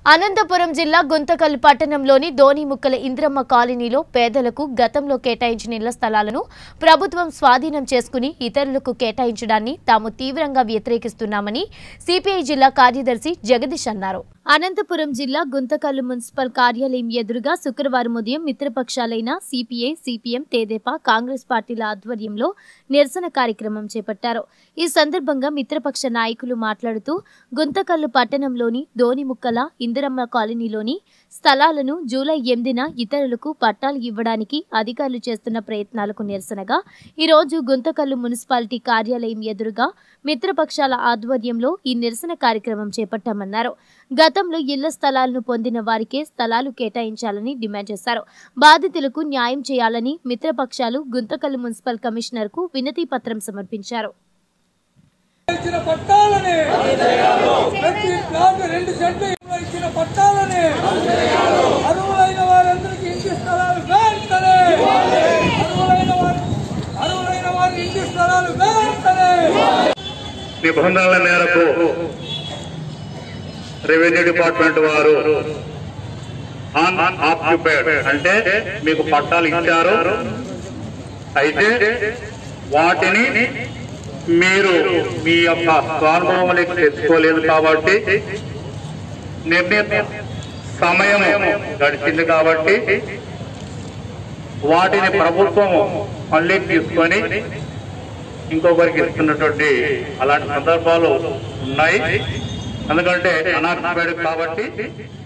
అనంతపురం జిల్లా గుంతకల్ పట్టణంలోని దోనిముక్కల ఇంద్రమ్మ కాలనీలో పేదలకు గతంలో కేటాయించిన ఇళ్ల స్థలాలను ప్రభుత్వం స్వాధీనం చేసుకుని ఇతరులకు కేటాయించడాన్ని తాము తీవ్రంగా వ్యతిరేకిస్తున్నామని సిపిఐ జిల్లా కార్యదర్శి జగదీష్ అన్నారు అనంతపురం జిల్లా గుంతకల్లు మున్సిపల్ కార్యాలయం ఎదురుగా శుక్రవారం ఉదయం మిత్రపక్షాలైన సిపిఐ సిపిఎం తేదేపా కాంగ్రెస్ పార్టీల ఆధ్వర్యంలో నిరసన కార్యక్రమం చేపట్టారు ఈ సందర్భంగా మిత్రపక్ష నాయకులు మాట్లాడుతూ గుంతకల్లు పట్టణంలోని దోనిముక్కల ఇందిరమ్మ కాలనీలోని స్థలాలను జూలై ఎనిమిదిన ఇతరులకు పట్టాలు ఇవ్వడానికి అధికారులు చేస్తున్న ప్రయత్నాలకు నిరసనగా ఈరోజు గుంతకల్లు మున్సిపాలిటీ కార్యాలయం ఎదురుగా మిత్రపక్షాల ఆధ్వర్యంలో ఈ నిరసన కార్యక్రమం చేపట్టామన్నారు గతంలో ఇళ్ల స్థలాలను పొందిన వారికే స్థలాలు కేటాయించాలని డిమాండ్ చేశారు బాధితులకు న్యాయం చేయాలని మిత్రపక్షాలు గుంతకల్లు మున్సిపల్ కమిషనర్ కు వినతి పత్రం సమర్పించారు ఇచ్చిన పట్టాలని ప్రతి ప్లాట్ రెండు సెంట్లు ఇచ్చిన పట్టాలని అర్హులైన వారందరికీ ఇంటి స్థలాలు వెంటనే అర్హులైన వారి అర్హులైన వారి ఇంటి స్థలాలు వెంటనే నిబంధనల మేరకు రెవెన్యూ డిపార్ట్మెంట్ వారు ఆన్ ఆక్యుపైడ్ అంటే మీకు పట్టాలు ఇచ్చారు అయితే వాటిని మీరు మీ యొక్క స్వానుభవంలోకి తెచ్చుకోలేదు కాబట్టి నిర్ణీత సమయం గడిచింది కాబట్టి వాటిని ప్రభుత్వం మళ్ళీ తీసుకొని ఇంకొకరికి ఇస్తున్నటువంటి అలాంటి సందర్భాలు ఉన్నాయి ఎందుకంటే అనాథపేట కాబట్టి